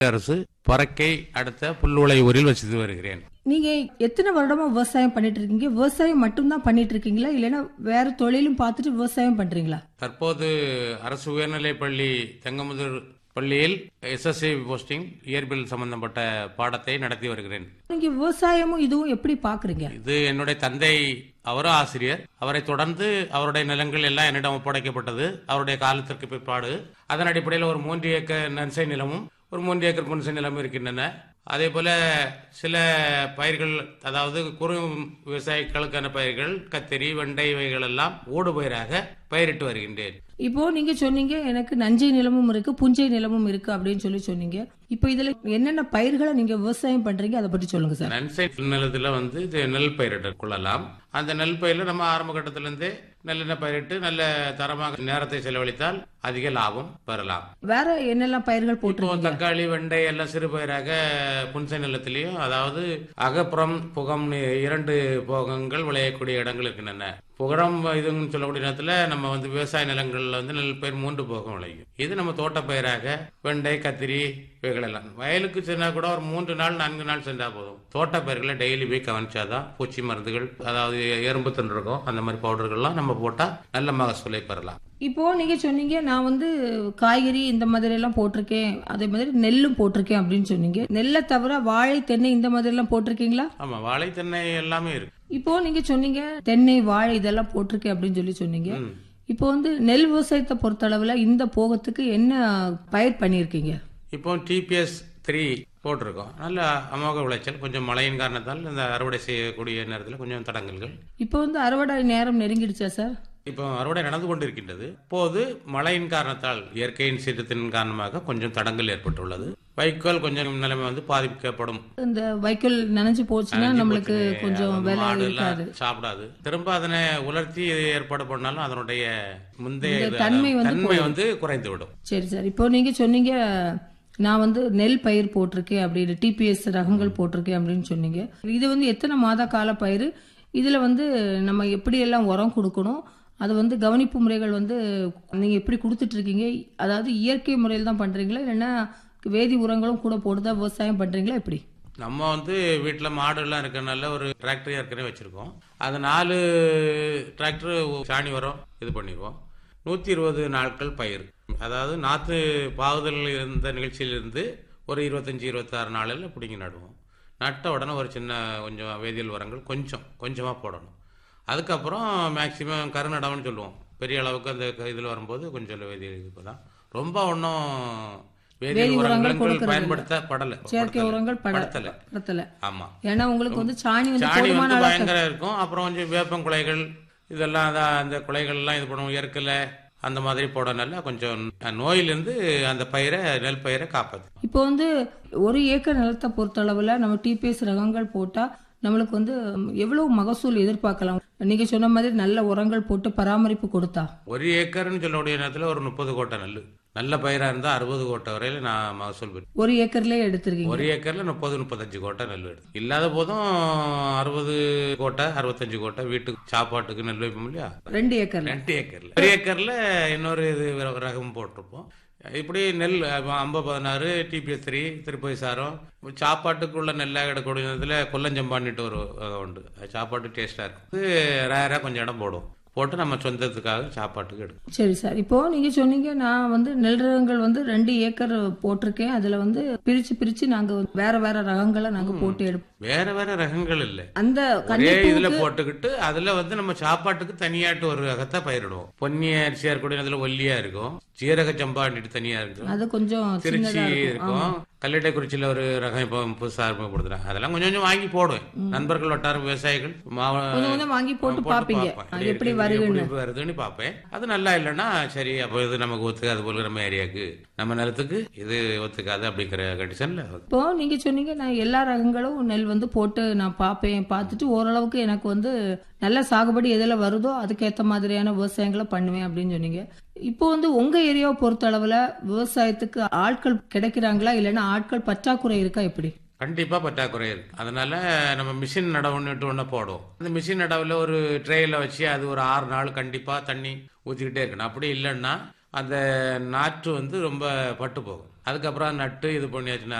அரசு பறக்கை அடுத்த புல்லுளை ஊரில் வசித்து வருகிறேன் நீங்க எத்தனை வருடமா விவசாயம் பண்ணிட்டு இருக்கீங்க விவசாயம் மட்டும்தான் பண்ணிட்டு இருக்கீங்களா இல்லைன்னா வேற தொழிலும் பார்த்துட்டு விவசாயம் பண்றீங்களா தற்போது அரசு உயர்நிலைப் பள்ளி தெங்கமுதூர் பள்ளியில் எஸ்எஸ்சி போஸ்டிங் இயற்பியல் சம்பந்தப்பட்ட பாடத்தை நடத்தி வருகிறேன் நீங்க விவசாயமும் இதுவும் எப்படி பாக்குறீங்க இது என்னுடைய தந்தை அவரும் ஆசிரியர் அவரை தொடர்ந்து அவருடைய நிலங்கள் எல்லாம் என்னிடம் ஒப்படைக்கப்பட்டது அவருடைய காலத்திற்கு பிற்பாடு அதன் அடிப்படையில் ஒரு மூன்று ஏக்கர் நன்சை நிலமும் ஒரு மூன்று ஏக்கர் புன்சை நிலமும் இருக்கின்றன அதே போல சில பயிர்கள் அதாவது குறு விவசாயிகளுக்கான பயிர்கள் கத்திரி வெண்டை இவைகள் எல்லாம் ஊடு பயிராக பயிரிட்டு வருகின்றேன் இப்போ நீங்க சொன்னீங்க எனக்கு நஞ்சை நிலமும் இருக்கு புஞ்சை நிலமும் இருக்கு அப்படின்னு சொல்லி சொன்னீங்க இப்போ இதுல என்னென்ன பயிர்களை நீங்க விவசாயம் பண்றீங்க அதை பற்றி சொல்லுங்க சார் நன்சை நிலத்துல வந்து இது நெல் பயிரிட கொள்ளலாம் அந்த நெல் பயிரில் நம்ம ஆரம்ப கட்டத்திலிருந்தே நல்லெண்ணெய் பயிரிட்டு நல்ல தரமாக நேரத்தை செலவழித்தால் அதிக லாபம் பெறலாம் வேற என்னெல்லாம் பயிர்கள் இப்போ போட்டிருக்கீங்க தக்காளி வெண்டை எல்லாம் சிறு பயிராக புன்சை நிலத்திலையும் அதாவது அகப்புறம் புகம் இரண்டு போகங்கள் விளையக்கூடிய இடங்கள் இருக்கின்றன புகழம் இதுன்னு சொல்லக்கூடிய நேரத்தில் நம்ம வந்து விவசாய நிலங்கள்ல வந்து நெல் பயிர் மூன்று போகம் விளையும் இது நம்ம தோட்ட பயிராக வெண்டை கத்திரி இவைகள் எல்லாம் வயலுக்கு சென்னா கூட ஒரு மூன்று நாள் நான்கு நாள் சென்றா போதும் தோட்ட பயிர்களை டெய்லி போய் கவனிச்சாதான் பூச்சி மருந்துகள் அதாவது எறும்பு தின்று இருக்கும் அந்த மாதிரி பவுடர்கள்லாம் நம்ம போட்டா நல்ல மகசூலை பெறலாம் இப்போ நீங்க சொன்னீங்க நான் வந்து காய்கறி இந்த மாதிரி எல்லாம் போட்டிருக்கேன் அதே மாதிரி நெல்லும் போட்டிருக்கேன் அப்படின்னு சொன்னீங்க நெல்லை தவிர வாழை தென்னை இந்த மாதிரி எல்லாம் போட்டிருக்கீங்களா ஆமா வாழை தென்னை எல்லாமே இருக்கு இப்போ நீங்க சொன்னீங்க தென்னை வாழை இதெல்லாம் போட்டிருக்கேன் அப்படின்னு சொல்லி சொன்னீங்க ம். இப்போ வந்து நெல் விவசாயத்தை பொறுத்தளவுல இந்த போகத்துக்கு என்ன பயிர் பண்ணியிருக்கீங்க இப்போ டிபிஎஸ் த்ரீ போட்டிருக்கோம் நல்ல அமோக விளைச்சல் கொஞ்சம் மழையின் காரணத்தால் இந்த அறுவடை செய்யக்கூடிய நேரத்தில் கொஞ்சம் தடங்கல்கள் இப்போ வந்து அறுவடை நேரம் நெருங்கிடுச்சா சார் இப்போ அறுவடை நடந்து கொண்டிருக்கின்றது இப்போது மழையின் காரணத்தால் இயற்கையின் சீற்றத்தின் காரணமாக கொஞ்சம் தடங்கல் ஏற்பட்டுள்ளது வைக்கோல் கொஞ்சம் நிலைமை வந்து பாதிக்கப்படும் இந்த வைக்கோல் நனைஞ்சு போச்சுன்னா நனைஞ்சு நம்மளுக்கு போச்சுன்னு கொஞ்சம் அது வேலை மாடு இருக்காது எல்லாம் சாப்பிடாது திரும்ப அதனை உலர்த்தி ஏற்பாடு பண்ணாலும் அதனுடைய முந்தைய இந்த இது, தன்மை வந்து தன்மை வந்து குறைந்து விடும் சரி சார் இப்போ நீங்க சொன்னீங்க நான் வந்து நெல் பயிர் போட்டிருக்கேன் அப்படின்னு டிபிஎஸ் ரகங்கள் போட்டிருக்கேன் அப்படின்னு சொன்னீங்க இது வந்து எத்தனை மாத கால பயிர் இதுல வந்து நம்ம எப்படி எல்லாம் உரம் கொடுக்கணும் அது வந்து கவனிப்பு முறைகள் வந்து நீங்க எப்படி கொடுத்துட்டு இருக்கீங்க அதாவது இயற்கை முறையில் தான் பண்றீங்களா இல்லைன்னா வேதி உரங்களும் கூட போட்டுதான் விவசாயம் பண்றீங்களா எப்படி நம்ம வந்து வீட்டில் மாடுலாம் இருக்கறனால ஒரு டிராக்டர் ஏற்கனவே வச்சுருக்கோம் அது நாலு டிராக்டர் சாணி உரம் இது பண்ணிடுவோம் நூற்றி இருபது நாட்கள் பயிர் அதாவது நாற்று பாகுதல் இருந்த நிகழ்ச்சியிலிருந்து ஒரு இருபத்தஞ்சி இருபத்தாறு நாளில் பிடிங்கி நடுவோம் நட்ட உடனே ஒரு சின்ன கொஞ்சம் வேதியியல் உரங்கள் கொஞ்சம் கொஞ்சமாக போடணும் அதுக்கப்புறம் மேக்சிமம் கருநடவுன்னு சொல்லுவோம் பெரிய அளவுக்கு அந்த இதில் வரும்போது கொஞ்சம் வேதியியல் இது தான் ரொம்ப ஒன்றும் வேதியியல் உரங்கள் உரங்கள் கொடுக்கறது இல்ல. பயன்படுத்தப்படலை செயற்கை உரங்கள் பட படுத்தலை படத்துல ஆமா ஏன்னா உங்களுக்கு வந்து சாணி வந்து சாணி போதுமான வந்து அளவு பயங்கர இருக்கும் அப்புறம் கொஞ்சம் வேப்பம் குலைகள் இதெல்லாம் அதான் அந்த குலைகள்லாம் இது பண்ணுவோம் இயற்கையில் அந்த மாதிரி போடனால கொஞ்சம் நோயிலிருந்து அந்த பயிரை நெல் பயிரை காப்பாது இப்போ வந்து ஒரு ஏக்கர் நிலத்தை பொறுத்தளவுல நம்ம டிபிஎஸ் ரகங்கள் போட்டா நம்மளுக்கு வந்து எவ்வளவு மகசூல் எதிர்பார்க்கலாம் நீங்க சொன்ன மாதிரி நல்ல உரங்கள் போட்டு பராமரிப்பு கொடுத்தா ஒரு ஏக்கர்னு சொல்லக்கூடிய நேரத்தில் ஒரு முப்பது கோட்டை நெல் நல்ல பயிரா இருந்தால் அறுபது கோட்டை வரையில நான் மகசூல் பெறுவேன் ஒரு ஏக்கர்லயே எடுத்திருக்கீங்க ஒரு ஏக்கர்ல முப்பது முப்பத்தஞ்சு கோட்டை நெல் எடுத்து இல்லாத போதும் அறுபது கோட்டை அறுபத்தஞ்சு கோட்டை வீட்டுக்கு சாப்பாட்டுக்கு நெல் வைப்போம் இல்லையா ரெண்டு ஏக்கர்ல ரெண்டு ஏக்கர்ல ஒரு ஏக்கர்ல இன்னொரு இது ரகம் போட்டிருப்போம் இப்படி நெல் ஐம்பது பதினாறு டிபிஎஸ் த்ரீ திருப்பதி சாரம் சாப்பாட்டுக்குள்ள நெல்லாக எடுக்கக்கூடியதுல கொல்லஞ்சம்பான்னிட்டு ஒரு வகை உண்டு அது சாப்பாட்டு டேஸ்டா இருக்கும் இது ரேராக கொஞ்சம் இடம் போடும் போட்டு நம்ம சொந்தத்துக்காக சாப்பாட்டுக்கு எடுக்கும் சரி சார் இப்போ நீங்க சொன்னீங்க நான் வந்து நெல் ரகங்கள் வந்து ரெண்டு ஏக்கர் போட்டிருக்கேன் அதுல வந்து பிரிச்சு பிரிச்சு நாங்க வந்து வேற வேற ரகங்களை நாங்க போட்டு எடுப்போம் வேற வேற ரகங்கள் இல்லை அந்த ஒரே கண்டிப்பா இதுல போட்டுக்கிட்டு அதுல வந்து நம்ம சாப்பாட்டுக்கு தனியாட்டு ஒரு ரகத்தை பயிரிடுவோம் பொன்னிய அரிசியா இருக்கக்கூடிய அதுல ஒல்லியா இருக்கும் சீரக சம்பாண்டிட்டு தனியா இருக்கும் அது கொஞ்சம் திருச்சி சின்னதா இருக்கும் இருக்கும் கல்லட்டைக்குறிச்சியில் ஒரு ரகம் இப்போ புதுசாக அறிமுகப்படுத்துறாங்க அதெல்லாம் கொஞ்சம் கொஞ்சம் வாங்கி போடுவேன் நண்பர்கள் வட்டார விவசாயிகள் மாவ கொஞ்சம் கொஞ்சம் வாங்கி போட்டு பாப்பீங்க பார்ப்பேன். அது எப்படி இருக்கு, வருதுன்னு எப்படி வருதுன்னு பார்ப்பேன் அது நல்லா இல்லைன்னா சரி அப்போ இது நமக்கு ஒத்துக்காது போல நம்ம ஏரியாவுக்கு நம்ம நிலத்துக்கு இது ஒத்துக்காது அப்படிங்கிற கண்டிஷன்ல இப்போ நீங்க சொன்னீங்க நான் எல்லா ரகங்களும் நெல் வந்து போட்டு நான் பார்ப்பேன் பார்த்துட்டு ஓரளவுக்கு எனக்கு வந்து நல்ல சாகுபடி எதில் வருதோ அதுக்கேற்ற மாதிரியான விவசாயங்களை பண்ணுவேன் அப்படின்னு சொன்னீங்க இப்போ வந்து உங்க ஏரியாவை பொறுத்த அளவுல விவசாயத்துக்கு ஆட்கள் கிடைக்கிறாங்களா இல்லைன்னா ஆட்கள் பற்றாக்குறை இருக்கா எப்படி கண்டிப்பா பற்றாக்குறை இருக்கு அதனால நம்ம மிஷின் நடவுன்னுட்டு ஒன்று போடுவோம் அந்த மிஷின் நடவுல ஒரு ட்ரேயில் வச்சு அது ஒரு ஆறு நாள் கண்டிப்பா தண்ணி ஊற்றிக்கிட்டே இருக்கணும் அப்படி இல்லைன்னா அந்த நாற்று வந்து ரொம்ப பட்டு போகும் அதுக்கப்புறம் நட்டு இது பண்ணியாச்சுன்னா